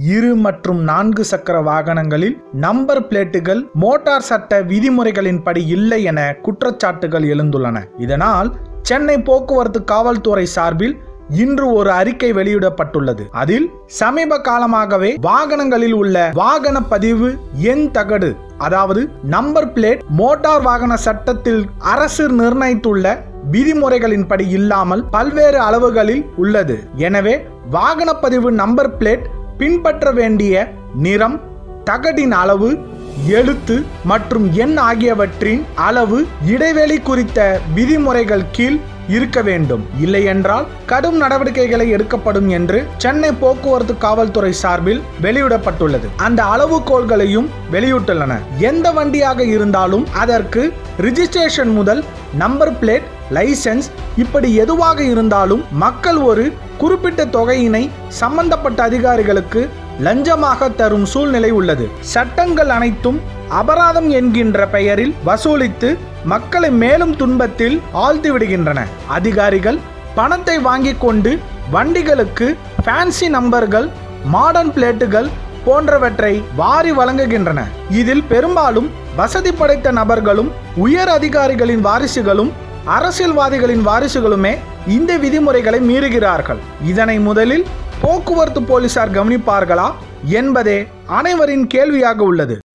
இரு மற்றும் நான்கு சக்கர வாகனங்களில் நம்பர் பிளேட்டுகள் மோட்டார் சட்ட விதிமுறைகளின்படி இல்லை என குற்றச்சாட்டுகள் எழுந்துள்ளன இதனால் சென்னை போக்குவரத்து காவல்துறை சார்பில் இன்று ஒரு அறிக்கை வெளியிடப்பட்டுள்ளது அதில் சமீப காலமாகவே வாகனங்களில் உள்ள வாகன பதிவு எண் தகடு அதாவது நம்பர் பிளேட் மோட்டார் வாகன சட்டத்தில் அரசு நிர்ணயித்துள்ள விதிமுறைகளின்படி இல்லாமல் பல்வேறு அளவுகளில் உள்ளது எனவே வாகனப்பதிவு நம்பர் பிளேட் பின்பற்ற வேண்டிய நிறம் தகடின் அளவு எழுத்து மற்றும் எண் ஆகியவற்றின் அளவு இடைவெளி குறித்த விதிமுறைகள் கீழ் இருக்க வேண்டும் இல்லையென்றால் கடும் நடவடிக்கைகளை எடுக்கப்படும் என்று சென்னை போக்குவரத்து காவல்துறை சார்பில் வெளியிடப்பட்டுள்ளது அந்த அளவுகோல்களையும் வெளியிட்டுள்ளன எந்த வண்டியாக இருந்தாலும் அதற்கு ரிஜிஸ்ட்ரேஷன் முதல் நம்பர் பிளேட் லைசென்ஸ் இப்படி எதுவாக இருந்தாலும் மக்கள் ஒரு குறிப்பிட்ட தொகையினை சம்பந்தப்பட்ட அதிகாரிகளுக்கு லஞ்சமாக தரும் சூழ்நிலை உள்ளது சட்டங்கள் அனைத்தும் அபராதம் என்கின்ற பெயரில் வசூலித்து மக்களை மேலும் துன்பத்தில் ஆழ்த்தி விடுகின்றன அதிகாரிகள் பணத்தை வாங்கிக் கொண்டு வண்டிகளுக்கு ஃபேன்சி நம்பர்கள் மாடர்ன் பிளேட்டுகள் போன்றவற்றை வாரி வழங்குகின்றன இதில் பெரும்பாலும் வசதி படைத்த நபர்களும் உயர் அதிகாரிகளின் வாரிசுகளும் அரசியல்வாதிகளின் வாரிசுகளுமே இந்த விதிமுறைகளை மீறுகிறார்கள் இதனை முதலில் போக்குவரத்து போலீசார் கவனிப்பார்களா என்பதே அனைவரின் கேள்வியாக உள்ளது